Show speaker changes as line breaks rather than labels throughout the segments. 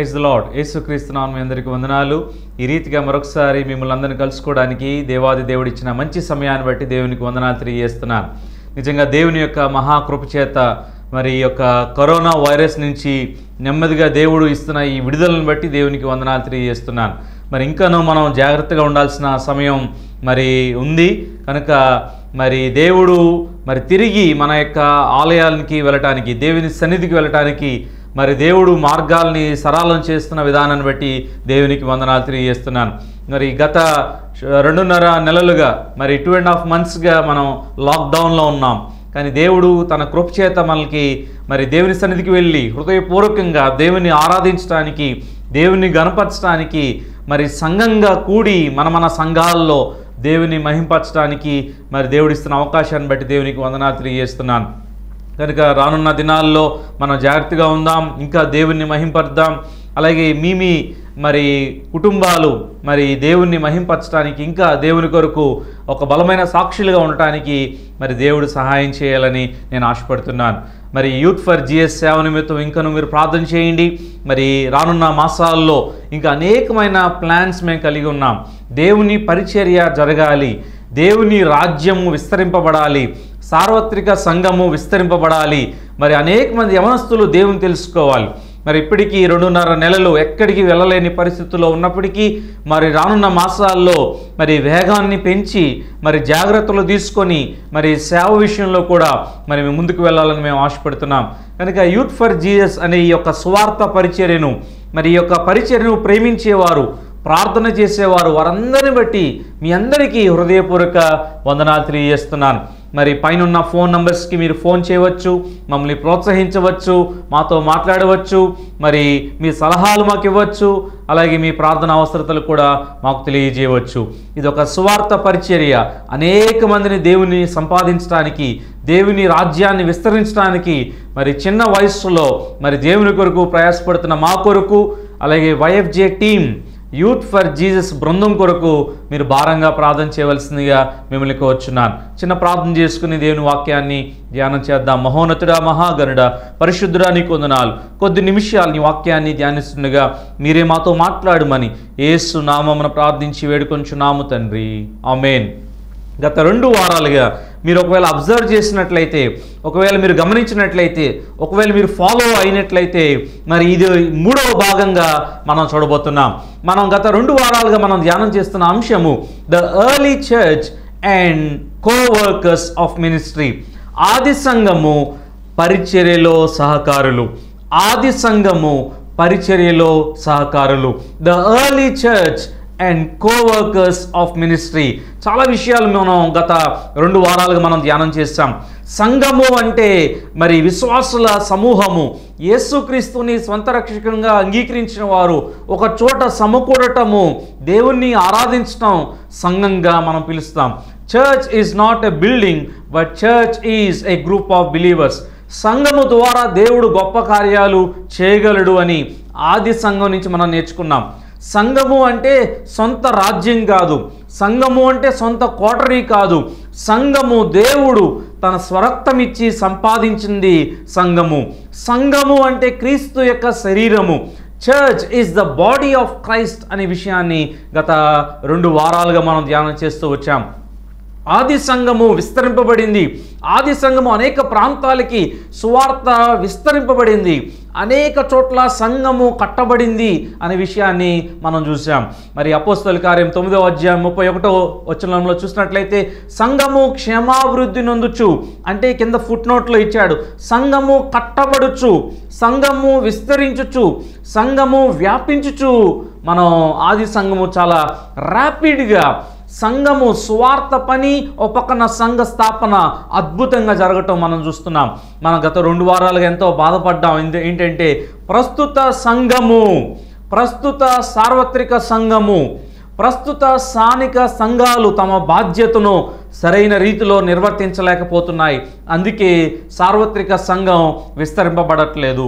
praise the Lord యేసుక్రీస్తునామం మీ అందరికీ వందనాలు ఈ రీతిగా మరొకసారి మిమ్మల్ని అందరిని కలుసుకోవడానికి దేవాది దేవుడు ఇచ్చిన మంచి సమయాన్ని బట్టి దేవునికి వందనాలు తెలియజేస్తున్నాను నిజంగా దేవుని యొక్క మహాకృప చేత మరి ఈ యొక్క కరోనా వైరస్ నుంచి నెమ్మదిగా దేవుడు ఇస్తున్న ఈ విడుదలను బట్టి దేవునికి వందనాలు తెలియజేస్తున్నాను మరి ఇంకానూ మనం జాగ్రత్తగా ఉండాల్సిన సమయం మరి ఉంది కనుక మరి దేవుడు మరి తిరిగి మన యొక్క ఆలయాలకి వెళ్ళటానికి దేవుని సన్నిధికి వెళ్ళటానికి మరి దేవుడు మార్గాల్ని సరళం చేస్తున్న విధానాన్ని బట్టి దేవునికి వందనాలు తెలియజేస్తున్నాను మరి గత రెండున్నర నెలలుగా మరి టూ అండ్ హాఫ్ మంత్స్గా మనం లాక్డౌన్లో ఉన్నాం కానీ దేవుడు తన కృప చేత మనకి మరి దేవుని సన్నిధికి వెళ్ళి హృదయపూర్వకంగా దేవుని ఆరాధించడానికి దేవుని గణపరచడానికి మరి సంఘంగా కూడి మన మన సంఘాల్లో దేవుని మహింపరచడానికి మరి దేవుడిస్తున్న అవకాశాన్ని బట్టి దేవునికి వందనాలు తెలియజేస్తున్నాను కనుక రానున్న దినాల్లో మనం జాగ్రత్తగా ఉందాం ఇంకా దేవుణ్ణి మహింపరుద్దాం అలాగే మీ మీ మరి కుటుంబాలు మరి దేవుణ్ణి మహింపరచడానికి ఇంకా దేవుని కొరకు ఒక బలమైన సాక్షులుగా ఉండటానికి మరి దేవుడు సహాయం చేయాలని నేను ఆశపడుతున్నాను మరి యూత్ ఫర్ జిఎస్ సేవ నిమిత్తం ఇంకను మీరు ప్రార్థన చేయండి మరి రానున్న మాసాల్లో ఇంకా అనేకమైన ప్లాన్స్ మేము కలిగి ఉన్నాం దేవుని పరిచర్య జరగాలి దేవుని రాజ్యము విస్తరింపబడాలి సార్వత్రిక సంఘము విస్తరింపబడాలి మరి అనేక మంది యవనస్తులు దేవుని తెలుసుకోవాలి మరి ఇప్పటికీ రెండున్నర నెలలు ఎక్కడికి వెళ్ళలేని పరిస్థితుల్లో ఉన్నప్పటికీ మరి రానున్న మాసాల్లో మరి వేగాన్ని పెంచి మరి జాగ్రత్తలు తీసుకొని మరి సేవ విషయంలో కూడా మరి మేము ముందుకు వెళ్ళాలని మేము ఆశపడుతున్నాం కనుక యూత్ ఫర్ జీఎస్ అనే ఈ యొక్క స్వార్థ పరిచర్యను మరి ఈ యొక్క పరిచర్యను ప్రేమించేవారు ప్రార్థన చేసేవారు వారందరిని బట్టి మీ అందరికీ హృదయపూర్వక వందనాలు తెలియజేస్తున్నాను మరి పైన ఫోన్ నంబర్స్కి మీరు ఫోన్ చేయవచ్చు మమ్మల్ని ప్రోత్సహించవచ్చు మాతో మాట్లాడవచ్చు మరి మీ సలహాలు మాకు ఇవ్వచ్చు అలాగే మీ ప్రార్థన అవసరతలు కూడా మాకు తెలియజేయవచ్చు ఇది ఒక స్వార్థ పరిచర్య అనేక మందిని దేవుని సంపాదించడానికి దేవుని రాజ్యాన్ని విస్తరించడానికి మరి చిన్న వయస్సులో మరి దేవుని కొరకు ప్రయాసపడుతున్న మా కొరకు అలాగే YFJ team youth for Jesus బృందం కొరకు మీరు భారంగా ప్రార్థన చేయవలసిందిగా మిమ్మల్ని కోరుచున్నాను చిన్న ప్రార్థన చేసుకుని దేవుని వాక్యాన్ని ధ్యానం చేద్దాం మహోన్నతుడా మహాగణుడ పరిశుద్ధుడా నీకు వందనాలు కొద్ది నిమిషాలు నీ వాక్యాన్ని ధ్యానిస్తుండగా మీరే మాతో మాట్లాడమని ఏసు నామమున ప్రార్థించి వేడుకొంచున్నాము తండ్రి ఆమెన్ గత రెండు వారాలుగా మీరు ఒకవేళ అబ్జర్వ్ చేసినట్లయితే ఒకవేళ మీరు గమనించినట్లయితే ఒకవేళ మీరు ఫాలో అయినట్లయితే మరి ఇది మూడవ భాగంగా మనం చూడబోతున్నాం మనం గత రెండు వారాలుగా మనం ధ్యానం చేస్తున్న అంశము the early church and coworkers of ministry ఆది సంఘము పరిచర్యలో సహకారులు ఆది సంఘము పరిచర్యలో సహకారులు the early church and coworkers of ministry చాలా విషయాలు మనం గత రెండు వారాలుగా మనం ధ్యానం చేస్తాం సంఘము అంటే మరి విశ్వాసుల సమూహము యేసుక్రీస్తుని స్వంత రక్షకంగా అంగీకరించిన వారు ఒక చోట సమకూడటము దేవుణ్ణి ఆరాధించటం సంఘంగా మనం పిలుస్తాం church is not a building but church is a group of believers సంఘము ద్వారా దేవుడు గొప్ప కార్యాలు చేయగలడు అని ఆది సంఘం నుంచి మనం నేర్చుకున్నాం సంఘము అంటే సొంత రాజ్యం కాదు సంఘము అంటే సొంత కోటరీ కాదు సంఘము దేవుడు తన స్వరక్తం ఇచ్చి సంపాదించింది సంఘము సంఘము అంటే క్రీస్తు యొక్క శరీరము church is the body of Christ అనే విషయాన్ని గత రెండు వారాలుగా మనం ధ్యానం చేస్తూ వచ్చాం ఆది సంఘము విస్తరింపబడింది ఆది సంఘము అనేక ప్రాంతాలకి సువార్త విస్తరింపబడింది అనేక చోట్ల సంఘము కట్టబడింది అనే విషయాన్ని మనం చూసాం మరి అపోస్తల కార్యం తొమ్మిదవ అధ్యాయం ముప్పై ఒకటో వచనంలో చూసినట్లయితే సంఘము క్షేమాభివృద్ధి నొందుచు అంటే కింద ఫుట్ నోట్లో ఇచ్చాడు సంఘము కట్టబడుచు సంఘము విస్తరించుచు సంఘము వ్యాపించుచు మనం ఆది సంఘము చాలా ర్యాపిడ్గా సంఘము స్వార్థ పని ఒక పక్కన సంఘ స్థాపన అద్భుతంగా జరగటం మనం చూస్తున్నాం మనం గత రెండు వారాలుగా ఎంతో బాధపడ్డాం ఏంటి- ఏంటంటే ప్రస్తుత సంఘము ప్రస్తుత సార్వత్రిక సంఘము ప్రస్తుత స్థానిక సంఘాలు తమ బాధ్యతను సరైన రీతిలో నిర్వర్తించలేకపోతున్నాయి అందుకే సార్వత్రిక సంఘం విస్తరింపబడట్లేదు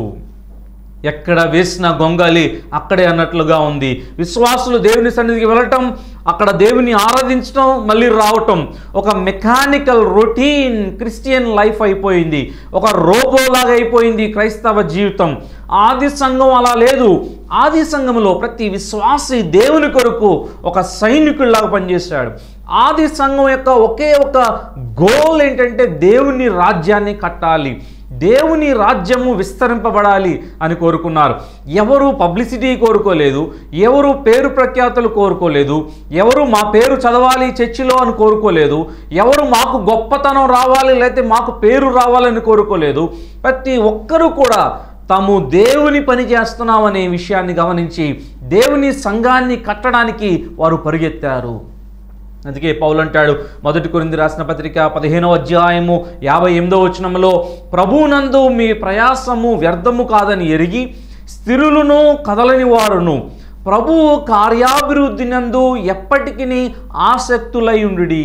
ఎక్కడ వేసిన గొంగలి అక్కడే అన్నట్లుగా ఉంది విశ్వాసులు దేవుని సన్నిధికి వెళ్ళటం అక్కడ దేవుని ఆరాధించడం మళ్ళీ రావటం ఒక మెకానికల్ రొటీన్ క్రిస్టియన్ లైఫ్ అయిపోయింది ఒక రోబోలాగా అయిపోయింది క్రైస్తవ జీవితం ఆది సంఘం అలా లేదు ఆది సంఘంలో ప్రతి విశ్వాసి దేవుని కొరకు ఒక సైనికుల్లాగా పనిచేశాడు ఆది సంఘం యొక్క ఒకే ఒక గోల్ ఏంటంటే దేవుని రాజ్యాన్ని కట్టాలి దేవుని రాజ్యము విస్తరింపబడాలి అని కోరుకున్నారు ఎవరు పబ్లిసిటీ కోరుకోలేదు ఎవరు పేరు ప్రఖ్యాతులు కోరుకోలేదు ఎవరు మా పేరు చదవాలి చర్చిలో అని కోరుకోలేదు ఎవరు మాకు గొప్పతనం రావాలి లేకపోతే మాకు పేరు రావాలని కోరుకోలేదు ప్రతి ఒక్కరూ కూడా తాము దేవుని పని చేస్తున్నామనే విషయాన్ని గమనించి దేవుని సంఘాన్ని కట్టడానికి వారు పరిగెత్తారు అందుకే పౌలు అంటాడు మొదటి కొరింది రాసిన పత్రిక పదిహేనవ అధ్యాయము యాభై ఎనిమిదో వచనంలో ప్రభువునందు మీ ప్రయాసము వ్యర్థము కాదని ఎరిగి స్థిరులను కదలని వారును ప్రభువు కార్యాభివృద్ధి నందు ఎప్పటికీ ఆసక్తులై ఉండుడి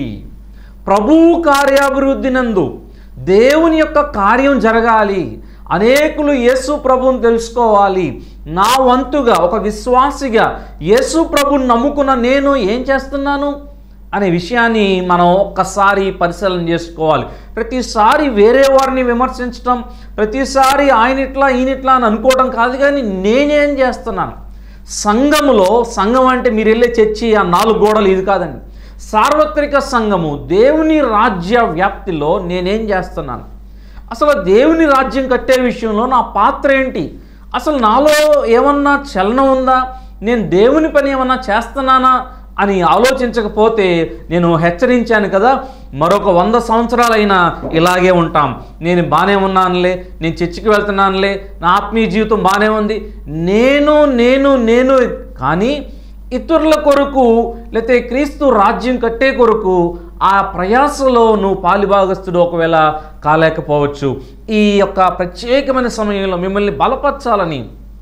ప్రభువు కార్యాభివృద్ధి నందు దేవుని యొక్క కార్యం జరగాలి అనేకులు యేసు ప్రభువుని తెలుసుకోవాలి నా వంతుగా ఒక విశ్వాసిగా యేసు ప్రభుని నమ్ముకున్న నేను ఏం చేస్తున్నాను అనే విషయాన్ని మనం ఒక్కసారి పరిశీలన చేసుకోవాలి ప్రతిసారి వేరే వారిని విమర్శించడం ప్రతిసారి ఆయన ఇట్లా ఈయన ఇట్లా అని అనుకోవడం కాదు కానీ నేనేం చేస్తున్నాను సంఘములో సంఘం అంటే మీరు వెళ్ళే చర్చి ఆ నాలుగు గోడలు ఇది కాదండి సార్వత్రిక సంఘము దేవుని రాజ్య వ్యాప్తిలో నేనేం చేస్తున్నాను అసలు దేవుని రాజ్యం కట్టే విషయంలో నా పాత్ర ఏంటి అసలు నాలో ఏమన్నా చలనం ఉందా నేను దేవుని పని ఏమన్నా చేస్తున్నానా అని ఆలోచించకపోతే నేను హెచ్చరించాను కదా మరొక వంద సంవత్సరాలైనా ఇలాగే ఉంటాం నేను బాగానే ఉన్నానులే నేను చర్చికి వెళ్తున్నానులే నా ఆత్మీయ జీవితం బాగానే ఉంది నేను నేను నేను కానీ ఇతరుల కొరకు లేకపోతే క్రీస్తు రాజ్యం కట్టే కొరకు ఆ ప్రయాసలో నువ్వు పాలిభాగస్తుడు ఒకవేళ కాలేకపోవచ్చు ఈ యొక్క ప్రత్యేకమైన సమయంలో మిమ్మల్ని బలపరచాలని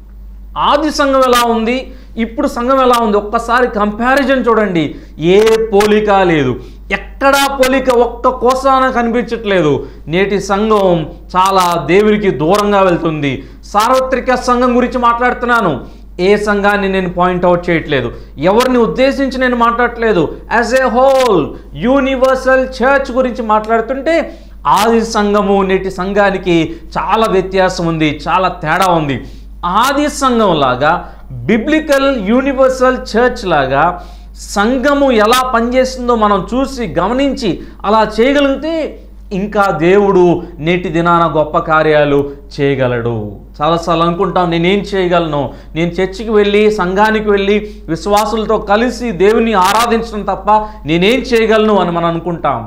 ఆది సంఘం ఎలా ఉంది ఇప్పుడు సంఘం ఎలా ఉంది ఒక్కసారి కంపారిజన్ చూడండి ఏ పోలిక లేదు ఎక్కడా పోలిక ఒక్క కోసాన కనిపించట్లేదు నేటి సంఘం చాలా దేవునికి దూరంగా వెళ్తుంది సార్వత్రిక సంఘం గురించి మాట్లాడుతున్నాను ఏ సంఘాన్ని నేను పాయింట్అవుట్ చేయట్లేదు ఎవరిని ఉద్దేశించి నేను మాట్లాడట్లేదు as a whole universal church గురించి మాట్లాడుతుంటే ఆది సంఘము నేటి సంఘానికి చాలా వ్యత్యాసం ఉంది చాలా తేడా ఉంది ఆది సంఘం లాగా బిబ్లికల్ యూనివర్సల్ చర్చ్ లాగా సంఘము ఎలా పనిచేస్తుందో మనం చూసి గమనించి అలా చేయగలిగితే ఇంకా దేవుడు నేటి దినాన గొప్ప కార్యాలు చేయగలడు చాలాసార్లు అనుకుంటాం నేనేం చేయగలను నేను చర్చికి వెళ్ళి సంఘానికి వెళ్ళి విశ్వాసులతో కలిసి దేవుని ఆరాధించడం తప్ప నేనేం చేయగలను అని మనం అనుకుంటాం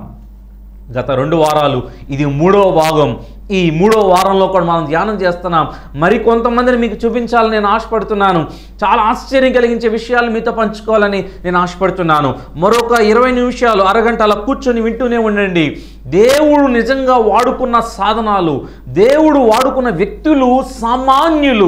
గత రెండు వారాలు ఇది మూడవ భాగం ఈ మూడవ వారంలో కూడా మనం ధ్యానం చేస్తున్నాం మరి కొంతమందిని మీకు చూపించాలని నేను ఆశపడుతున్నాను చాలా ఆశ్చర్యం కలిగించే విషయాలు మీతో పంచుకోవాలని నేను ఆశపడుతున్నాను మరొక ఇరవై నిమిషాలు అరగంట అలా కూర్చొని వింటూనే ఉండండి దేవుడు నిజంగా వాడుకున్న సాధనాలు దేవుడు వాడుకున్న వ్యక్తులు సామాన్యులు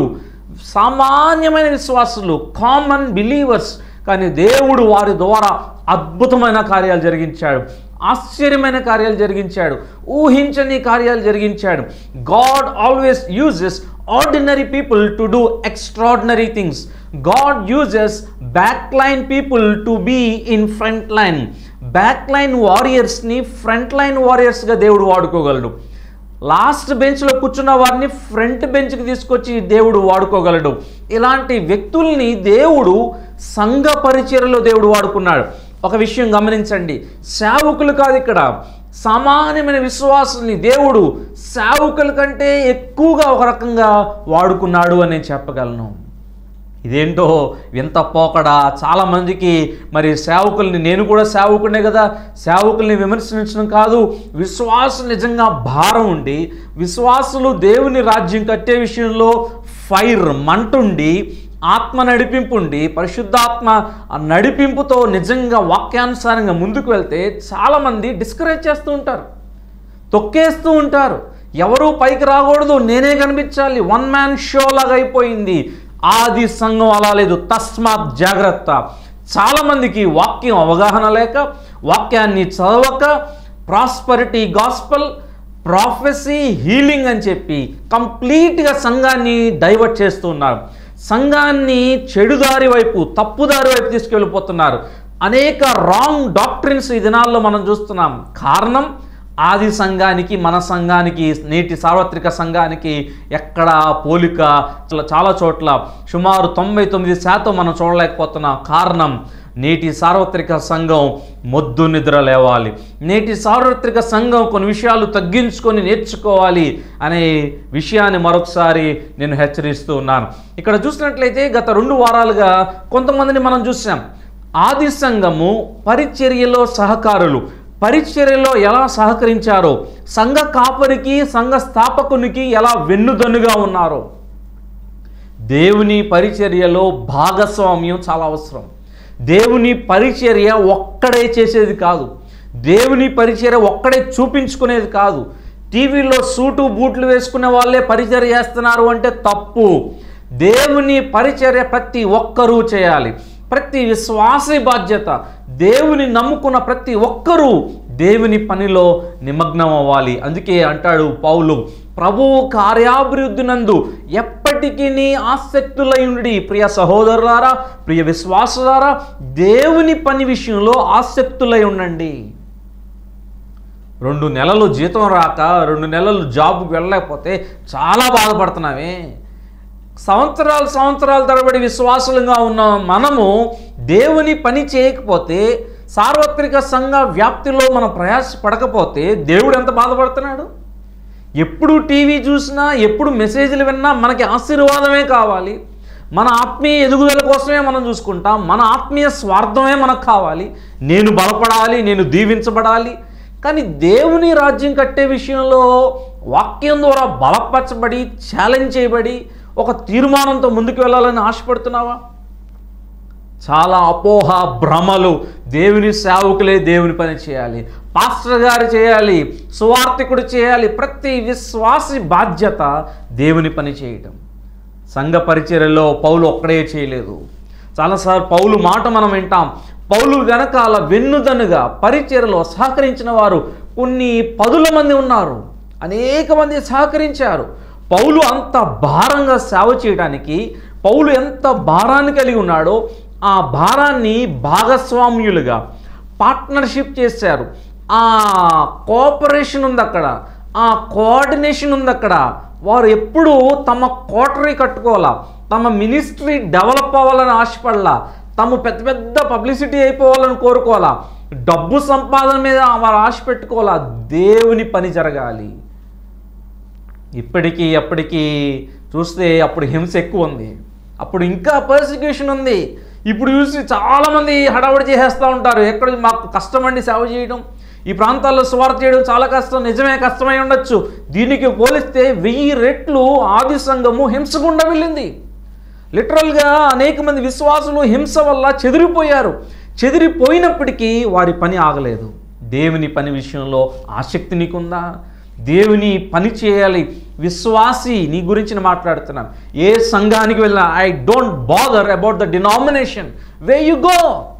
సామాన్యమైన విశ్వాసులు కామన్ బిలీవర్స్ కానీ దేవుడు వారి ద్వారా అద్భుతమైన కార్యాలు జరిగించాడు ఆశ్చర్యమైన కార్యాలు జరిగించాడు ఊహించని కార్యాలు జరిగించాడు God always uses ordinary people to do extraordinary things God uses back line people to be in front line back line వారియర్స్ని ఫ్రంట్ లైన్ వారియర్స్గా దేవుడు వాడుకోగలడు లాస్ట్ బెంచ్లో కూర్చున్న వారిని ఫ్రంట్ బెంచ్కి తీసుకొచ్చి దేవుడు వాడుకోగలడు ఇలాంటి వ్యక్తుల్ని దేవుడు సంఘ పరిచర్యలో దేవుడు వాడుకున్నాడు ఒక విషయం గమనించండి సేవకులు కాదు ఇక్కడ సామాన్యమైన విశ్వాసుల్ని దేవుడు సేవకుల కంటే ఎక్కువగా ఒక రకంగా వాడుకున్నాడు అని నేను చెప్పగలను ఇదేంటో వింత పోకడా చాలామందికి మరి సేవకుల్ని నేను కూడా సేవకునే కదా సేవకుల్ని విమర్శించడం కాదు విశ్వాసం నిజంగా భారం ఉండి విశ్వాసులు దేవుని రాజ్యం కట్టే విషయంలో ఫైర్ మంటుండి ఆత్మ నడిపింపు ఉండి పరిశుద్ధాత్మ ఆ నడిపింపుతో నిజంగా వాక్యానుసారంగా ముందుకు వెళ్తే చాలామంది డిస్కరేజ్ చేస్తూ ఉంటారు తొక్కేస్తూ ఉంటారు ఎవరు పైకి రాకూడదు నేనే కనిపించాలి వన్ మ్యాన్ షో లాగా అయిపోయింది ఆది సంఘం అలా లేదు తస్మాత్ జాగ్రత్త చాలామందికి వాక్యం అవగాహన లేక వాక్యాన్ని చదవక ప్రాస్పరిటీ గాస్పల్ ప్రాఫెసీ హీలింగ్ అని చెప్పి కంప్లీట్గా సంఘాన్ని డైవర్ట్ చేస్తున్నారు సంఘాన్ని చెడుదారి వైపు తప్పుదారి వైపు తీసుకెళ్ళిపోతున్నారు అనేక రాంగ్ డాక్ట్రిన్స్ ఈ దినాల్లో మనం చూస్తున్నాం కారణం ఆది సంఘానికి మన సంఘానికి నేటి సార్వత్రిక సంఘానికి ఎక్కడ పోలిక చాలా- చాలా చోట్ల సుమారు తొంభై తొమ్మిది శాతం మనం చూడలేకపోతున్నాం కారణం నేటి సార్వత్రిక సంఘం మొద్దు నిద్ర లేవాలి నేటి సార్వత్రిక సంఘం కొన్ని విషయాలు తగ్గించుకొని నేర్చుకోవాలి అనే విషయాన్ని మరొకసారి నేను హెచ్చరిస్తూ ఉన్నాను ఇక్కడ చూసినట్లయితే గత రెండు వారాలుగా కొంతమందిని మనం చూసాం ఆది సంఘము పరిచర్యలో సహకారులు పరిచర్యలో ఎలా సహకరించారో సంఘ కాపరికి సంఘ స్థాపకునికి ఎలా వెన్నుదన్నుగా ఉన్నారో దేవుని పరిచర్యలో భాగస్వామ్యం చాలా అవసరం దేవుని పరిచర్య ఒక్కడే చేసేది కాదు దేవుని పరిచర్య ఒక్కడే చూపించుకునేది కాదు టీవీలో సూటు బూట్లు వేసుకునే వాళ్ళే పరిచర్య చేస్తున్నారు అంటే తప్పు దేవుని పరిచర్య ప్రతి ఒక్కరూ చేయాలి ప్రతి విశ్వాసీ బాధ్యత దేవుని నమ్ముకున్న ప్రతి ఒక్కరూ దేవుని పనిలో నిమగ్నం అవ్వాలి అందుకే అంటాడు పౌలు ప్రభువు కార్యాభివృద్ధి నందు ఎప్పటికీ ఆసక్తులై ఉండి ప్రియ సహోదరులారా ప్రియ విశ్వాసులారా దేవుని పని విషయంలో ఆసక్తులై ఉండండి రెండు నెలలు జీతం రాక రెండు నెలలు జాబ్కి వెళ్ళలేకపోతే చాలా బాధపడుతున్నామే సంవత్సరాలు సంవత్సరాల తరబడి విశ్వాసులుగా ఉన్న మనము దేవుని పని చేయకపోతే సార్వత్రిక సంఘ వ్యాప్తిలో మనం ప్రయాసపడకపోతే దేవుడు ఎంత బాధపడుతున్నాడు ఎప్పుడు టీవీ చూసినా ఎప్పుడు మెసేజ్లు విన్నా మనకి ఆశీర్వాదమే కావాలి మన ఆత్మీయ ఎదుగుదల కోసమే మనం చూసుకుంటాం మన ఆత్మీయ స్వార్థమే మనకు కావాలి నేను బలపడాలి నేను దీవించబడాలి కానీ దేవుని రాజ్యం కట్టే విషయంలో వాక్యం ద్వారా బలపరచబడి ఛాలెంజ్ చేయబడి ఒక తీర్మానంతో ముందుకు వెళ్ళాలని ఆశపడుతున్నావా చాలా అపోహ భ్రమలు దేవుని సేవకులే దేవుని పని చేయాలి పాస్టర్ గారు చేయాలి సువార్థికుడు చేయాలి ప్రతి విశ్వాసి బాధ్యత దేవుని పని చేయటం సంఘ పరిచర్యలో పౌలు ఒక్కడే చేయలేదు చాలాసార్లు పౌలు మాట మనం వింటాం పౌలు వెనకాల వెన్నుదన్నుగా పరిచర్యలో సహకరించిన వారు కొన్ని పదుల మంది ఉన్నారు అనేక మంది సహకరించారు పౌలు అంత భారంగా సేవ చేయడానికి పౌలు ఎంత భారాన్ని కలిగి ఉన్నాడో ఆ భారాన్ని భాగస్వామ్యులుగా పార్ట్నర్షిప్ చేశారు ఆ కోఆపరేషన్ ఉంది అక్కడ ఆ కోఆర్డినేషన్ ఉంది అక్కడ వారు ఎప్పుడూ తమ కోటరీ కట్టుకోవాలా తమ మినిస్ట్రీ డెవలప్ అవ్వాలని ఆశపడాల తాము పెద్ద పెద్ద పబ్లిసిటీ అయిపోవాలని కోరుకోవాలా డబ్బు సంపాదన మీద వారు ఆశ పెట్టుకోవాలా దేవుని పని జరగాలి ఇప్పటికీ అప్పటికీ చూస్తే అప్పుడు హింస ఎక్కువ ఉంది అప్పుడు ఇంకా పర్సిక్యూషన్ ఉంది ఇప్పుడు చూసి చాలామంది హడావుడి చేసేస్తూ ఉంటారు ఎక్కడ మాకు కష్టం అండి సేవ చేయడం ఈ ప్రాంతాల్లో సువార్త చేయడం చాలా కష్టం నిజమే కష్టమై ఉండొచ్చు దీనికి పోలిస్తే వెయ్యి రెట్లు ఆది సంఘము హింస గుండా వెళ్ళింది లిటరల్గా అనేక మంది విశ్వాసులు హింస వల్ల చెదిరిపోయారు చెదిరిపోయినప్పటికీ వారి పని ఆగలేదు దేవుని పని విషయంలో ఆసక్తి నీకుందా దేవుని పని చేయాలి విశ్వాసి నీ గురించి నేను మాట్లాడుతున్నాను ఏ సంఘానికి వెళ్ళినా I don't bother about the denomination way you go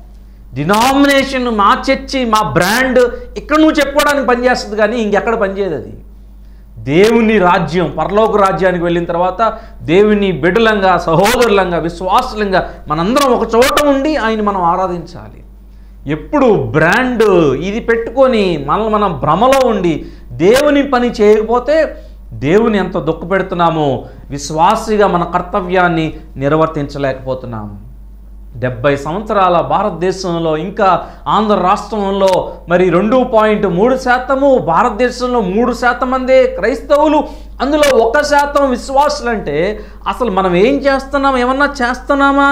denomination మా చర్చి మా బ్రాండ్ ఇక్కడ నువ్వు చెప్పుకోవడానికి పనిచేస్తుంది కానీ ఇంకెక్కడ పనిచేయదు అది దేవుని రాజ్యం పరలోక రాజ్యానికి వెళ్ళిన తర్వాత దేవుని బిడ్డలంగా సహోదరులంగా విశ్వాసులంగా మనందరం ఒక చోట ఉండి ఆయన మనం ఆరాధించాలి ఎప్పుడు బ్రాండ్ ఇది పెట్టుకొని మనల్ని మనం భ్రమలో ఉండి దేవుని పని చేయకపోతే దేవుని ఎంత దుఃఖ పెడుతున్నామో విశ్వాసిగా మన కర్తవ్యాన్ని నిర్వర్తించలేకపోతున్నాము డెబ్బై సంవత్సరాల భారతదేశంలో ఇంకా ఆంధ్ర రాష్ట్రంలో మరి రెండు పాయింట్ మూడు శాతము భారతదేశంలో మూడు శాతం మందే క్రైస్తవులు అందులో ఒక శాతం విశ్వాసులు అంటే అసలు మనం ఏం చేస్తున్నాం ఏమన్నా చేస్తున్నామా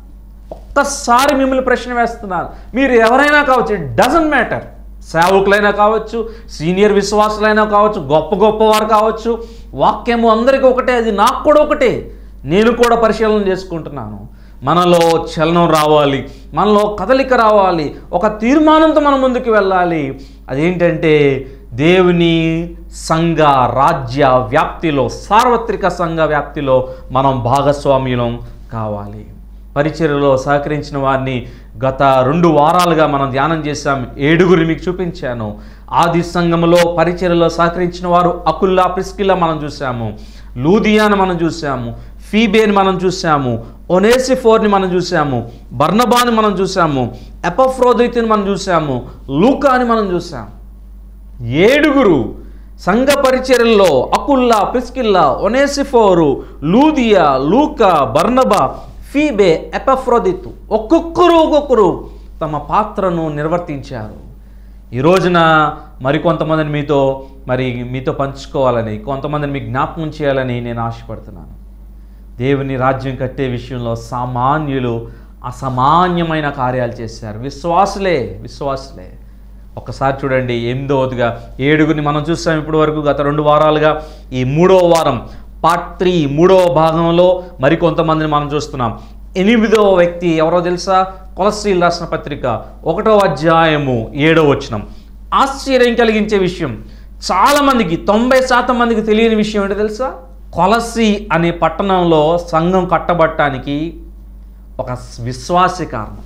ఒక్కసారి మిమ్మల్ని ప్రశ్న వేస్తున్నాను మీరు ఎవరైనా కావచ్చు ఇట్ డజంట్ మ్యాటర్ సేవకులైనా కావచ్చు సీనియర్ విశ్వాసులైనా కావచ్చు గొప్ప గొప్పవారు కావచ్చు వాక్యము అందరికీ ఒకటే అది నాకు కూడా ఒకటే నేను కూడా పరిశీలన చేసుకుంటున్నాను మనలో చలనం రావాలి మనలో కదలిక రావాలి ఒక తీర్మానంతో మనం ముందుకు వెళ్ళాలి అదేంటంటే దేవుని సంఘ రాజ్య వ్యాప్తిలో సార్వత్రిక సంఘ వ్యాప్తిలో మనం భాగస్వామ్యులం కావాలి పరిచర్యలో సహకరించిన వారిని గత రెండు వారాలుగా మనం ధ్యానం చేశాం ఏడుగురు మీకు చూపించాను ఆది సంఘములో పరిచర్యలో సహకరించిన వారు అకుల్లా ప్రిస్కిల్లా మనం చూసాము లూదియాను మనం చూసాము ఫీబేని మనం చూసాము ఒనేసిఫోర్ని మనం చూసాము బర్నబాని మనం చూసాము ఎపఫ్రోదితిని మనం చూసాము లూకాని మనం చూసాము ఏడుగురు సంఘ పరిచర్యల్లో అకుల్లా ప్రిస్కిల్లా ఒనేసిఫోరు లూదియా లూకా బర్నబా ఫీబే ఎపఫ్రోదితు ఒక్కొక్కరు ఒక్కొక్కరు తమ పాత్రను నిర్వర్తించారు ఈ రోజున మరికొంతమందిని మీతో మరి మీతో పంచుకోవాలని కొంతమందిని మీకు జ్ఞాపకం చేయాలని నేను ఆశపడుతున్నాను దేవుని రాజ్యం కట్టే విషయంలో సామాన్యులు అసామాన్యమైన కార్యాలు చేశారు విశ్వాసులే విశ్వాసులే ఒకసారి చూడండి ఎనిమిదవదిగా ఏడుగురిని మనం చూసాం ఇప్పటి వరకు గత రెండు వారాలుగా ఈ మూడవ వారం పార్ట్ త్రీ మూడవ భాగంలో మరికొంతమందిని మనం చూస్తున్నాం ఎనిమిదవ వ్యక్తి ఎవరో తెలుసా కొలస్ట్రీల్ రాసిన పత్రిక ఒకటో అధ్యాయము ఏడవ వచనం ఆశ్చర్యం కలిగించే విషయం చాలామందికి తొంభై శాతం మందికి తెలియని విషయం ఏంటో తెలుసా కొలసి అనే పట్టణంలో సంఘం కట్టబట్టడానికి ఒక విశ్వాసి కారణం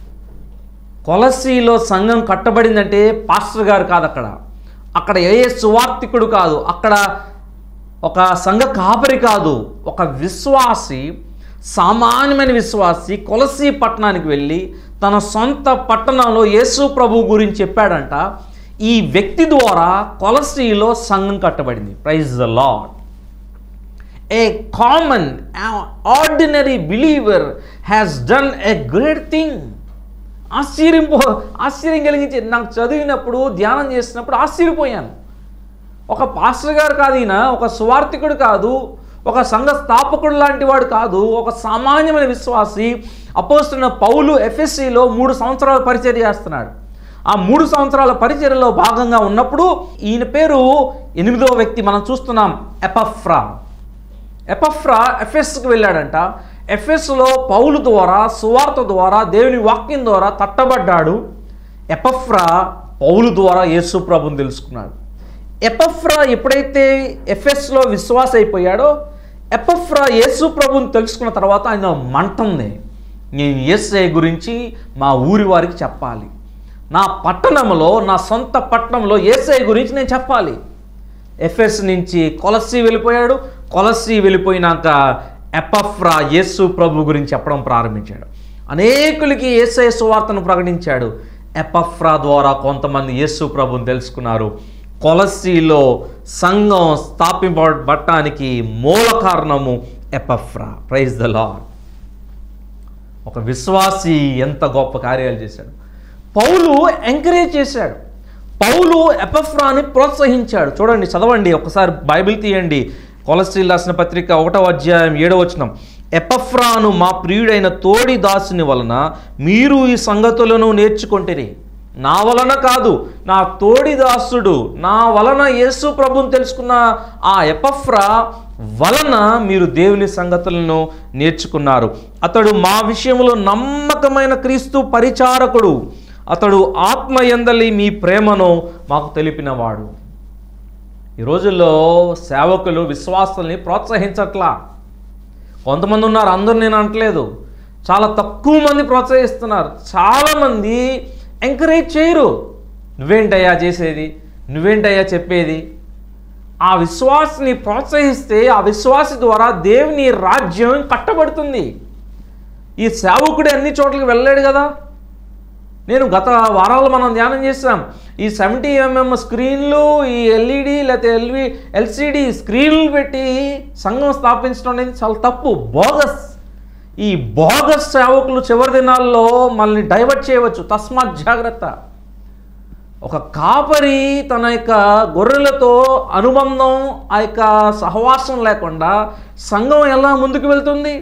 కొలసీలో సంఘం కట్టబడిందంటే పాస్టర్ గారు కాదు అక్కడ అక్కడ ఏ సువార్థికుడు కాదు అక్కడ ఒక సంఘ కాపరి కాదు ఒక విశ్వాసి సామాన్యమైన విశ్వాసి కొలసీ పట్టణానికి వెళ్ళి తన సొంత పట్టణంలో యేసు ప్రభు గురించి చెప్పాడంట ఈ వ్యక్తి ద్వారా కొలసీలో సంఘం కట్టబడింది praise the Lord a common ordinary believer has done a great thing ఆశ్చర్యం ఆశ్చర్యం కలిగించి నాకు చదివినప్పుడు ధ్యానం చేసినప్పుడు ఆశ్చర్యపోయాను ఒక పాస్టర్ గారు కాదు ఈయన ఒక సువార్థికుడు కాదు ఒక సంఘ స్థాపకుడు లాంటి వాడు కాదు ఒక సామాన్యమైన విశ్వాసి అపోస్తున్న పౌలు ఎఫ్ఎస్సిలో మూడు సంవత్సరాలు పరిచయం చేస్తున్నాడు ఆ మూడు సంవత్సరాల పరిచర్యలో భాగంగా ఉన్నప్పుడు ఈయన పేరు ఎనిమిదవ వ్యక్తి మనం చూస్తున్నాం ఎపఫ్రా ఎపఫ్రా ఎఫ్ఎస్కి వెళ్ళాడంట ఎఫ్ఎస్లో పౌలు ద్వారా సువార్త ద్వారా దేవుని వాక్యం ద్వారా తట్టబడ్డాడు ఎపఫ్రా పౌలు ద్వారా యేసు ప్రభుని తెలుసుకున్నాడు ఎపఫ్రా ఎప్పుడైతే ఎఫ్ఎస్లో విశ్వాస అయిపోయాడో ఎపఫ్రా యేసు ప్రభుని తెలుసుకున్న తర్వాత ఆయన మంట ఉంది నేను యేసే గురించి మా ఊరి వారికి చెప్పాలి నా పట్టణంలో నా సొంత పట్టణంలో యేసే గురించి నేను చెప్పాలి ఎఫ్ఎస్ నుంచి కొలసి వెళ్ళిపోయాడు కొలసి వెళ్ళిపోయినాక ఎపఫ్రా యేసు ప్రభు గురించి చెప్పడం ప్రారంభించాడు అనేకులకి యేసే సువార్తను ప్రకటించాడు ఎపఫ్రా ద్వారా కొంతమంది యేసు ప్రభుని తెలుసుకున్నారు కొలసీలో సంఘం స్థాపింపబట్టడానికి మూల కారణము ఎపఫ్రా ప్రైజ్ ద లాడ్ ఒక విశ్వాసి ఎంత గొప్ప కార్యాలు చేశాడు పౌలు ఎంకరేజ్ చేశాడు పౌలు ఎపఫ్రాని ప్రోత్సహించాడు చూడండి చదవండి ఒకసారి బైబిల్ తీయండి కొలస్ట్రీల్ రాసిన పత్రిక ఒకటవ అధ్యాయం ఏడవ వచనం ఎపఫ్రాను మా ప్రియుడైన తోడి దాసుని వలన మీరు ఈ సంగతులను నేర్చుకుంటేనే నా వలన కాదు నా తోడి దాసుడు నా వలన యేసు ప్రభుని తెలుసుకున్న ఆ ఎపఫ్రా వలన మీరు దేవుని సంగతులను నేర్చుకున్నారు అతడు మా విషయంలో నమ్మకమైన క్రీస్తు పరిచారకుడు అతడు ఆత్మ ఎందలి మీ ప్రేమను మాకు తెలిపినవాడు ఈ రోజుల్లో సేవకులు విశ్వాసాలని ప్రోత్సహించట్లా కొంతమంది ఉన్నారు అందరూ నేను అనట్లేదు చాలా తక్కువ మంది ప్రోత్సహిస్తున్నారు చాలామంది ఎంకరేజ్ చేయరు నువ్వేంటయ్యా చేసేది నువ్వేంటయ్యా చెప్పేది ఆ విశ్వాసిని ప్రోత్సహిస్తే ఆ విశ్వాసి ద్వారా దేవుని రాజ్యం కట్టబడుతుంది ఈ సేవకుడే అన్ని చోట్లకి వెళ్ళలేడు కదా నేను గత వారాలు మనం ధ్యానం చేసాం ఈ సెవెంటీ ఎంఎం స్క్రీన్లు ఈ ఎల్ఈడి లేకపోతే ఎల్వి ఎల్సిడి స్క్రీన్లు పెట్టి సంఘం స్థాపించడం అనేది చాలా తప్పు బోగస్ ఈ బోగస్ సేవకులు చివరి దినాల్లో మనల్ని డైవర్ట్ చేయవచ్చు తస్మాత్ జాగ్రత్త ఒక కాపరి తన యొక్క గొర్రెలతో అనుబంధం ఆ యొక్క సహవాసం లేకుండా సంఘం ఎలా ముందుకు వెళ్తుంది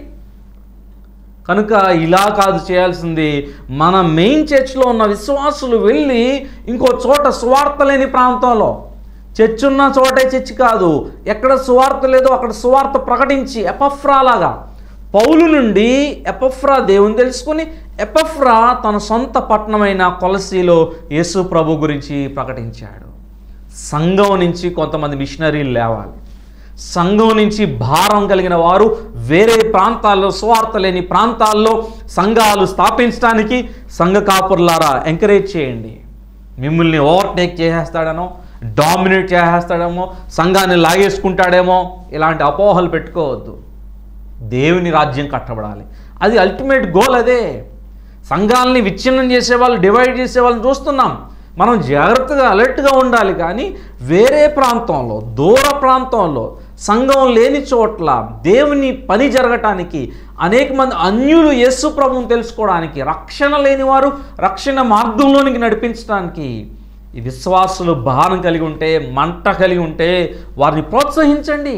కనుక ఇలా కాదు చేయాల్సింది మన మెయిన్ చర్చ్లో ఉన్న విశ్వాసులు వెళ్ళి ఇంకో చోట సువార్త లేని ప్రాంతంలో చర్చ్ ఉన్న చోటే చర్చ్ కాదు ఎక్కడ సువార్త లేదో అక్కడ సువార్త ప్రకటించి ఎపఫ్రాలాగా పౌలు నుండి ఎపఫ్రా దేవుని తెలుసుకుని ఎపఫ్రా తన సొంత పట్టణమైన కొలసీలో యేసు ప్రభు గురించి ప్రకటించాడు సంఘం నుంచి కొంతమంది మిషనరీలు లేవాలి సంఘం నుంచి భారం కలిగిన వారు వేరే ప్రాంతాల్లో సువార్త లేని ప్రాంతాల్లో సంఘాలు స్థాపించడానికి సంఘ కాపురులారా ఎంకరేజ్ చేయండి మిమ్మల్ని ఓవర్టేక్ చేసేస్తాడనో డామినేట్ చేసేస్తాడేమో సంఘాన్ని లాగేసుకుంటాడేమో ఇలాంటి అపోహలు పెట్టుకోవద్దు దేవుని రాజ్యం కట్టబడాలి అది అల్టిమేట్ గోల్ అదే సంఘాలని విచ్ఛిన్నం చేసే వాళ్ళు డివైడ్ చేసే వాళ్ళని చూస్తున్నాం మనం జాగ్రత్తగా అలర్ట్గా ఉండాలి కానీ వేరే ప్రాంతంలో దూర ప్రాంతంలో సంఘం లేని చోట్ల దేవుని పని జరగటానికి అనేక మంది అన్యులు యేసు ప్రభువుని తెలుసుకోవడానికి రక్షణ లేని వారు రక్షణ మార్గంలోనికి నడిపించడానికి ఈ విశ్వాసులు భారం కలిగి ఉంటే మంట కలిగి ఉంటే వారిని ప్రోత్సహించండి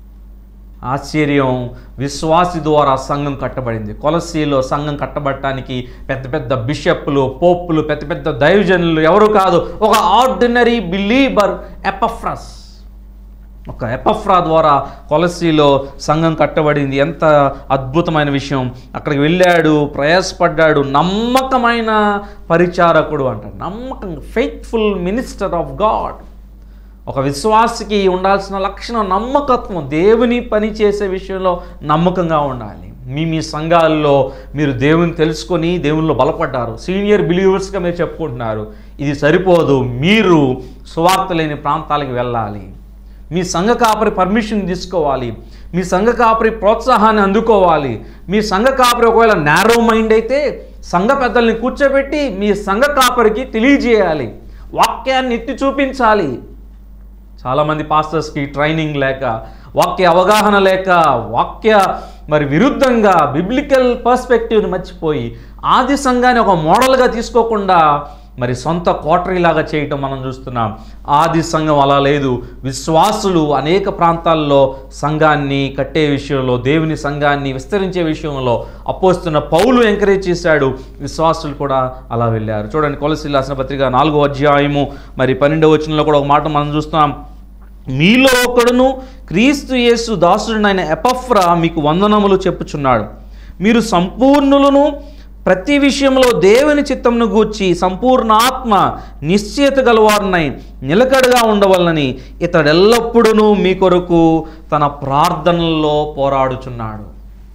ఆశ్చర్యం విశ్వాసి ద్వారా సంఘం కట్టబడింది కొలసీలో సంఘం కట్టబడటానికి పెద్ద పెద్ద బిషప్లు పోప్పులు పెద్ద పెద్ద దైవజనులు ఎవరు కాదు ఒక ఆర్డినరీ బిలీబర్ ఎపఫ్రస్ ఒక ఎపఫ్రా ద్వారా కొలసీలో సంఘం కట్టబడింది ఎంత అద్భుతమైన విషయం అక్కడికి వెళ్ళాడు ప్రయాసపడ్డాడు నమ్మకమైన పరిచారకుడు అంటాడు నమ్మకం ఫెయిత్ఫుల్ మినిస్టర్ ఆఫ్ గాడ్ ఒక విశ్వాసికి ఉండాల్సిన లక్షణం నమ్మకత్వం దేవుని పని చేసే విషయంలో నమ్మకంగా ఉండాలి మీ మీ సంఘాల్లో మీరు దేవుని తెలుసుకొని దేవునిలో బలపడ్డారు సీనియర్ బిలీవర్స్గా మీరు చెప్పుకుంటున్నారు ఇది సరిపోదు మీరు సువార్త లేని ప్రాంతాలకు వెళ్ళాలి మీ సంఘ కాపరి పర్మిషన్ తీసుకోవాలి మీ సంఘ కాపరి ప్రోత్సాహాన్ని అందుకోవాలి మీ సంఘ కాపరి ఒకవేళ నేరో మైండ్ అయితే సంఘ పెద్దల్ని కూర్చోబెట్టి మీ సంఘ కాపరికి తెలియజేయాలి వాక్యాన్ని ఎత్తి చూపించాలి చాలామంది పాస్టర్స్కి ట్రైనింగ్ లేక వాక్య అవగాహన లేక వాక్య మరి విరుద్ధంగా బిబ్లికల్ పర్స్పెక్టివ్ని మర్చిపోయి ఆది సంఘాన్ని ఒక మోడల్గా తీసుకోకుండా మరి సొంత కోటరీలాగా చేయటం మనం చూస్తున్నాం ఆది సంఘం అలా లేదు విశ్వాసులు అనేక ప్రాంతాల్లో సంఘాన్ని కట్టే విషయంలో దేవుని సంఘాన్ని విస్తరించే విషయంలో అపోస్తున్న పౌలు ఎంకరేజ్ చేశాడు విశ్వాసులు కూడా అలా వెళ్ళారు చూడండి కొలసి రాసిన పత్రిక నాలుగో అధ్యాయము మరి పన్నెండవ వచనంలో కూడా ఒక మాట మనం చూస్తున్నాం మీలో ఒకడును క్రీస్తు యేసు దాసుడినైన ఎపఫ్రా మీకు వందనములు చెప్పుచున్నాడు మీరు సంపూర్ణులను ప్రతి విషయంలో దేవుని చిత్తంను గూర్చి సంపూర్ణ ఆత్మ నిశ్చయత గలవారినై నిలకడగా ఉండవలనని ఇతడెల్లప్పుడూ మీ కొరకు తన ప్రార్థనల్లో పోరాడుచున్నాడు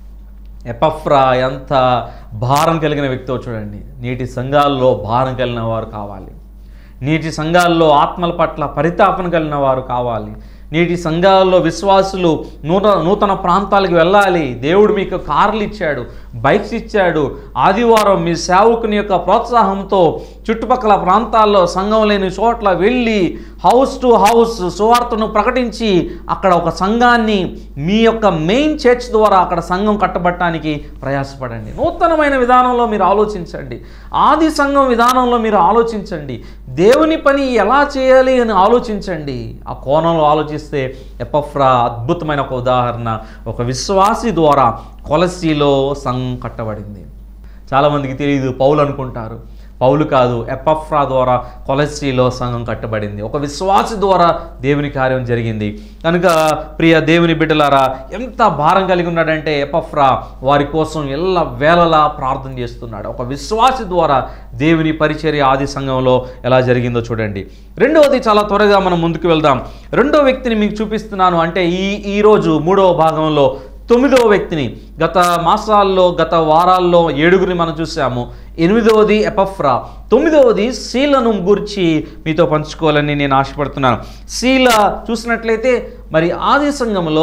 ఎపఫ్రా ఎంత భారం కలిగిన వ్యక్తో చూడండి నేటి సంఘాల్లో భారం కలిగిన వారు కావాలి నేటి సంఘాల్లో ఆత్మల పట్ల పరితాపన కలిగిన వారు కావాలి నేటి సంఘాల్లో విశ్వాసులు నూతన నూతన ప్రాంతాలకు వెళ్ళాలి దేవుడు మీకు కార్లు ఇచ్చాడు బైక్స్ ఇచ్చాడు ఆదివారం మీ సేవకుని యొక్క ప్రోత్సాహంతో చుట్టుపక్కల ప్రాంతాల్లో సంఘం లేని చోట్ల వెళ్ళి హౌస్ టు హౌస్ సువార్తను ప్రకటించి అక్కడ ఒక సంఘాన్ని మీ యొక్క మెయిన్ చర్చ్ ద్వారా అక్కడ సంఘం కట్టబట్టడానికి ప్రయాసపడండి నూతనమైన విధానంలో మీరు ఆలోచించండి ఆది సంఘం విధానంలో మీరు ఆలోచించండి దేవుని పని ఎలా చేయాలి అని ఆలోచించండి ఆ కోణంలో ఆలోచిస్తే ఎపఫ్రా అద్భుతమైన ఒక ఉదాహరణ ఒక విశ్వాసి ద్వారా కొలసీలో సంఘం కట్టబడింది చాలామందికి తెలియదు పౌలు అనుకుంటారు పౌలు కాదు ఎపఫ్రా ద్వారా కొలసీలో సంఘం కట్టబడింది ఒక విశ్వాసి ద్వారా దేవుని కార్యం జరిగింది కనుక ప్రియ దేవుని బిడ్డలారా ఎంత భారం కలిగి ఉన్నాడంటే ఎపఫ్రా వారి కోసం ఎల్ల వేళలా ప్రార్థన చేస్తున్నాడు ఒక విశ్వాసి ద్వారా దేవుని పరిచర్య ఆది సంఘంలో ఎలా జరిగిందో చూడండి రెండవది చాలా త్వరగా మనం ముందుకు వెళ్దాం రెండో వ్యక్తిని మీకు చూపిస్తున్నాను అంటే ఈ ఈరోజు మూడవ భాగంలో తొమ్మిదవ వ్యక్తిని గత మాసాల్లో గత వారాల్లో ఏడుగురిని మనం చూసాము ఎనిమిదవది ఎపఫ్రా తొమ్మిదవది శీలను గురించి మీతో పంచుకోవాలని నేను ఆశపడుతున్నాను శీల చూసినట్లయితే మరి ఆది సంఘంలో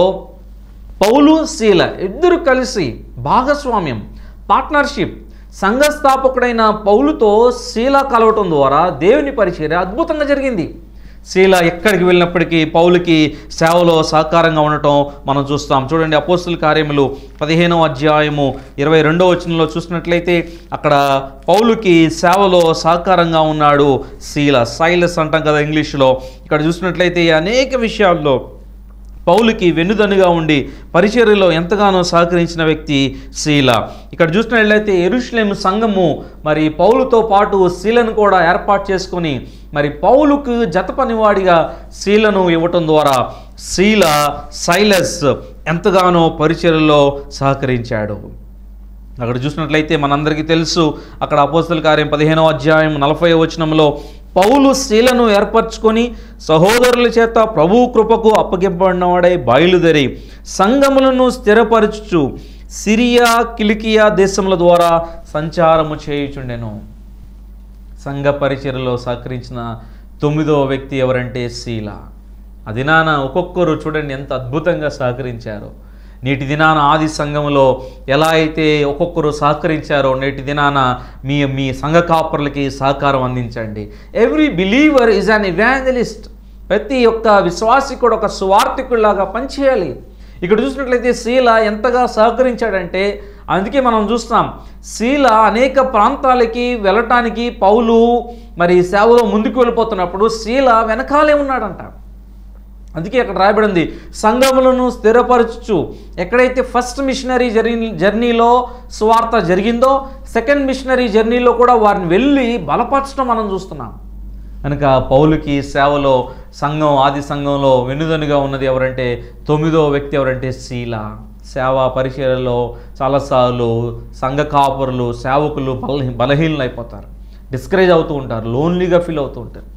పౌలు శీల ఇద్దరు కలిసి భాగస్వామ్యం పార్ట్నర్షిప్ సంఘ స్థాపకుడైన పౌలుతో శీల కలవటం ద్వారా దేవుని పరిచర్య అద్భుతంగా జరిగింది శీల ఎక్కడికి వెళ్ళినప్పటికీ పౌలుకి సేవలో సహకారంగా ఉండటం మనం చూస్తాం చూడండి అపోస్తుల కార్యములు పదిహేనవ అధ్యాయము ఇరవై రెండవ వచనంలో చూసినట్లయితే అక్కడ పౌలుకి సేవలో సహకారంగా ఉన్నాడు శీల సైలస్ అంటాం కదా ఇంగ్లీష్లో ఇక్కడ చూసినట్లయితే అనేక విషయాల్లో పౌలుకి వెన్నుదన్నుగా ఉండి పరిచర్యలో ఎంతగానో సహకరించిన వ్యక్తి శీల ఇక్కడ చూసినట్లయితే ఎరుషులేం సంఘము మరి పౌలుతో పాటు శీలను కూడా ఏర్పాటు చేసుకొని మరి పౌలుకు జత పనివాడిగా శీలను ఇవ్వటం ద్వారా శీల సైలస్ ఎంతగానో పరిచర్యలో సహకరించాడు అక్కడ చూసినట్లయితే మనందరికీ తెలుసు అక్కడ అపోస్తల కార్యం పదిహేనవ అధ్యాయం నలభై వచనంలో పౌలు శీలను ఏర్పరచుకొని సహోదరుల చేత ప్రభు కృపకు అప్పగింపబడినవాడై బయలుదేరి సంఘములను స్థిరపరచుచు సిరియా కిలికియా దేశముల ద్వారా సంచారము చేయుచుండెను సంఘ పరిచర్యలో సహకరించిన తొమ్మిదవ వ్యక్తి ఎవరంటే శీల అది నాన్న ఒక్కొక్కరు చూడండి ఎంత అద్భుతంగా సహకరించారో నేటి దినాన ఆది సంఘంలో ఎలా అయితే ఒక్కొక్కరు సహకరించారో నేటి దినాన మీ మీ సంఘ కాపరులకి సహకారం అందించండి every believer is an evangelist ప్రతి ఒక్క విశ్వాసి కూడా ఒక సువార్థికుల్లాగా పనిచేయాలి ఇక్కడ చూసినట్లయితే శీల ఎంతగా సహకరించాడంటే అందుకే మనం చూస్తాం శీల అనేక ప్రాంతాలకి వెళ్ళటానికి పౌలు మరి సేవలో ముందుకు వెళ్ళిపోతున్నప్పుడు శీల వెనకాలే ఉన్నాడంట అందుకే అక్కడ రాయబడింది సంఘములను స్థిరపరచుచు ఎక్కడైతే ఫస్ట్ మిషనరీ జర్నీ జర్నీలో సువార్త జరిగిందో సెకండ్ మిషనరీ జర్నీలో కూడా వారిని వెళ్ళి బలపరచడం మనం చూస్తున్నాం కనుక పౌలుకి సేవలో సంఘం ఆది సంఘంలో వెన్నుదనుగా ఉన్నది ఎవరంటే తొమ్మిదో వ్యక్తి ఎవరంటే శీల సేవా పరిచయలో చాలాసార్లు సంఘ కాపురులు సేవకులు బల బలహీనలు అయిపోతారు డిస్కరేజ్ అవుతూ ఉంటారు లోన్లీగా ఫీల్ అవుతూ ఉంటారు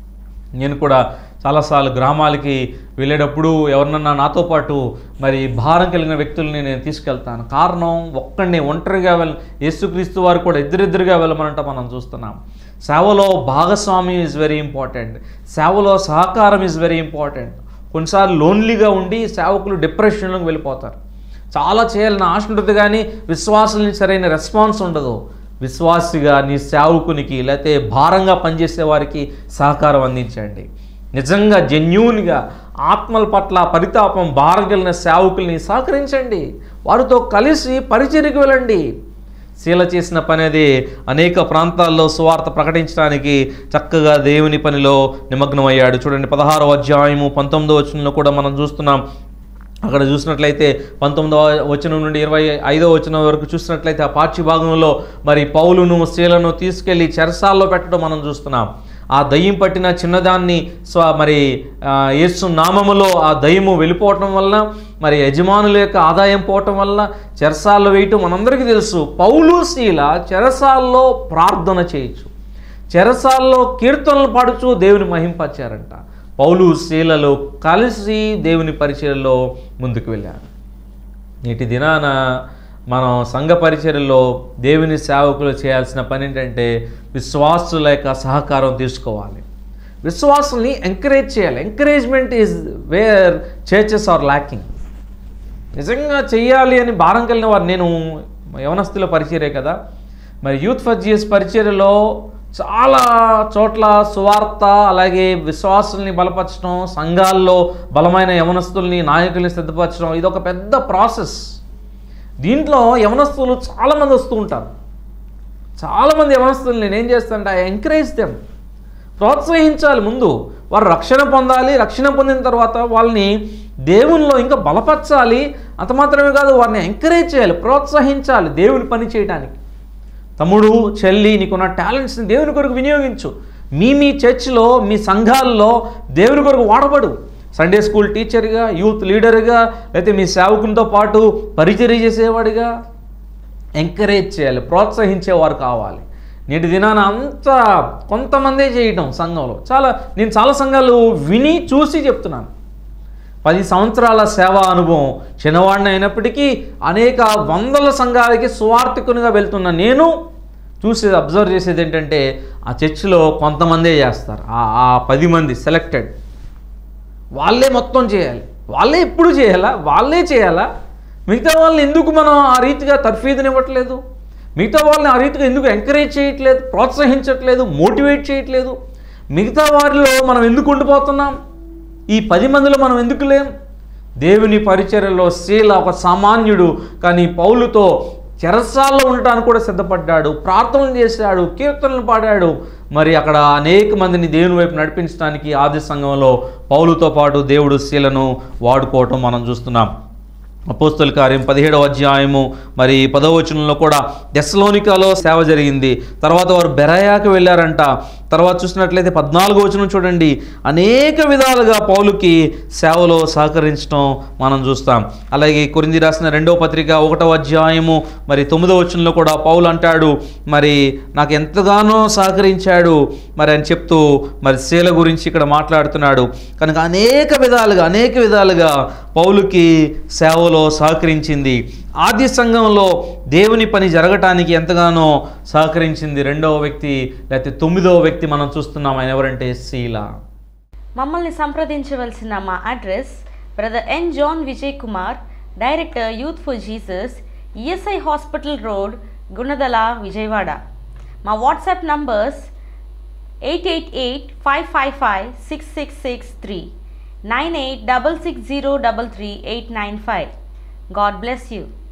నేను కూడా చాలాసార్లు గ్రామాలకి వెళ్ళేటప్పుడు ఎవరినన్నా నాతో పాటు మరి భారం కలిగిన వ్యక్తుల్ని నేను తీసుకెళ్తాను కారణం ఒక్కడిని ఒంటరిగా వెళ్ళ యేసుక్రీస్తు వారు కూడా ఇద్దరిద్దరుగా వెళ్ళమనంట మనం చూస్తున్నాం సేవలో భాగస్వామ్యం ఇస్ వెరీ ఇంపార్టెంట్ సేవలో సహకారం ఇస్ వెరీ ఇంపార్టెంట్ కొన్నిసార్లు లోన్లీగా ఉండి సేవకులు డిప్రెషన్లోకి వెళ్ళిపోతారు చాలా చేయాలని ఆశ ఉంటుంది కానీ విశ్వాసం నుంచి సరైన రెస్పాన్స్ ఉండదు విశ్వాసిగా నీ సేవకునికి లేకపోతే భారంగా పనిచేసే వారికి సహకారం అందించండి నిజంగా జెన్యూన్గా ఆత్మల పట్ల పరితాపం భారం కలిగిన సేవకుల్ని సహకరించండి వారితో కలిసి పరిచర్యకు వెళ్ళండి శీల చేసిన పని అది అనేక ప్రాంతాల్లో సువార్త ప్రకటించడానికి చక్కగా దేవుని పనిలో నిమగ్నమయ్యాడు చూడండి పదహారో అధ్యాయము పంతొమ్మిదో వచనంలో కూడా మనం చూస్తున్నాం అక్కడ చూసినట్లయితే పంతొమ్మిదవ వచనం నుండి ఇరవై ఐదో వచనం వరకు చూసినట్లయితే ఆ పాఠ్య భాగంలో మరి పౌలును శీలను తీసుకెళ్లి చెరసాల్లో పెట్టడం మనం చూస్తున్నాం ఆ దయ్యం పట్టిన చిన్నదాన్ని స్వ మరి ఆ, యేసు నామములో ఆ దయ్యము వెళ్ళిపోవటం వల్ల మరి యజమానుల యొక్క ఆదాయం పోవటం వల్ల చెరసాల్లో వేయటం మనందరికీ తెలుసు పౌలు శీల చెరసాల్లో ప్రార్థన చేయొచ్చు చెరసాల్లో కీర్తనలు పాడుచు దేవుని మహింపచ్చారంట పౌలు శీలలో కలిసి దేవుని పరిచయలో ముందుకు వెళ్ళారు నేటి దినాన మనం సంఘ పరిచర్యలో దేవుని సేవకులు చేయాల్సిన పని ఏంటంటే విశ్వాసుల యొక్క సహకారం తీసుకోవాలి విశ్వాసుల్ని ఎంకరేజ్ చేయాలి encouragement is where churches are lacking నిజంగా చెయ్యాలి అని భారం కలిగిన వారు నేను యవనస్తుల పరిచర్య కదా మరి యూత్ ఫర్ జిఎస్ పరిచర్యలో చాలా చోట్ల సువార్త అలాగే విశ్వాసుల్ని బలపరచడం సంఘాల్లో బలమైన యవనస్తుల్ని నాయకుల్ని సిద్ధపరచడం ఇది ఒక పెద్ద ప్రాసెస్ దీంట్లో యవనస్తులు చాలామంది వస్తూ ఉంటారు చాలామంది యవనస్తులు నేను ఏం చేస్తానంటే ఐ ఎంకరేజ్ దెమ్ ప్రోత్సహించాలి ముందు వారు రక్షణ పొందాలి రక్షణ పొందిన తర్వాత వాళ్ళని దేవునిలో ఇంకా బలపరచాలి అంత మాత్రమే కాదు వారిని ఎంకరేజ్ చేయాలి ప్రోత్సహించాలి దేవుని పని చేయడానికి తమ్ముడు చెల్లి నీకున్న టాలెంట్స్ని దేవుని కొరకు వినియోగించు మీ మీ చర్చ్లో మీ సంఘాల్లో దేవుని కొరకు వాడబడు సండే స్కూల్ టీచర్గా యూత్ లీడర్గా లేకపోతే మీ సేవకునితో పాటు పరిచర్య చేసేవాడిగా ఎంకరేజ్ చేయాలి ప్రోత్సహించేవారు కావాలి నేటి దినాన అంతా కొంతమందే చేయటం సంఘంలో చాలా నేను చాలా సంఘాలు విని చూసి చెప్తున్నాను పది సంవత్సరాల సేవా అనుభవం చిన్నవాడిని అయినప్పటికీ అనేక వందల సంఘాలకి సువార్థికునిగా వెళ్తున్న నేను చూసేది అబ్జర్వ్ చేసేది ఏంటంటే ఆ చర్చిలో కొంతమందే చేస్తారు ఆ ఆ పది మంది సెలెక్టెడ్ వాళ్ళే మొత్తం చేయాలి వాళ్ళే ఎప్పుడు చేయాలా వాళ్ళే చేయాలా మిగతా వాళ్ళని ఎందుకు మనం ఆ రీతిగా తర్ఫీదునివ్వట్లేదు మిగతా వాళ్ళని ఆ రీతిగా ఎందుకు ఎంకరేజ్ చేయట్లేదు ప్రోత్సహించట్లేదు మోటివేట్ చేయట్లేదు మిగతా వారిలో మనం ఎందుకు ఉండిపోతున్నాం ఈ పది మందిలో మనం ఎందుకు లేం దేవుని పరిచర్యలో శీల ఒక సామాన్యుడు కానీ పౌలుతో చెరసాల్లో ఉండటానికి కూడా సిద్ధపడ్డాడు ప్రార్థనలు చేశాడు కీర్తనలు పాడాడు మరి అక్కడ అనేక మందిని దేవుని వైపు నడిపించడానికి ఆది సంఘంలో పౌలుతో పాటు దేవుడు శీలను వాడుకోవటం మనం చూస్తున్నాం అపోస్తుల కార్యం పదిహేడవ అధ్యాయము మరి పదవ వచనంలో కూడా దెస్లోనికాలో సేవ జరిగింది తర్వాత వారు బెరయాకి వెళ్ళారంట తర్వాత చూసినట్లయితే పద్నాలుగో వచనం చూడండి అనేక విధాలుగా పౌలుకి సేవలో సహకరించడం మనం చూస్తాం అలాగే కొరింది రాసిన రెండవ పత్రిక ఒకటవ అధ్యాయము మరి తొమ్మిదవ వచనంలో కూడా పౌలు అంటాడు మరి నాకు ఎంతగానో సహకరించాడు మరి అని చెప్తూ మరి శీల గురించి ఇక్కడ మాట్లాడుతున్నాడు కనుక అనేక విధాలుగా అనేక విధాలుగా పౌలుకి సేవలో సహకరించింది ఆద్య సంఘంలో దేవుని పని జరగటానికి ఎంతగానో సహకరించింది రెండవ వ్యక్తి లేకపోతే తొమ్మిదవ వ్యక్తి మనం చూస్తున్నాం ఆయన ఎవరంటే శీల
మమ్మల్ని సంప్రదించవలసిన మా address brother N John Vijay Kumar director youth for Jesus ESI hospital road Gunadala Vijayawada మా WhatsApp numbers eight eight eight five five five six six six three nine eight double six zero double three eight nine five God bless you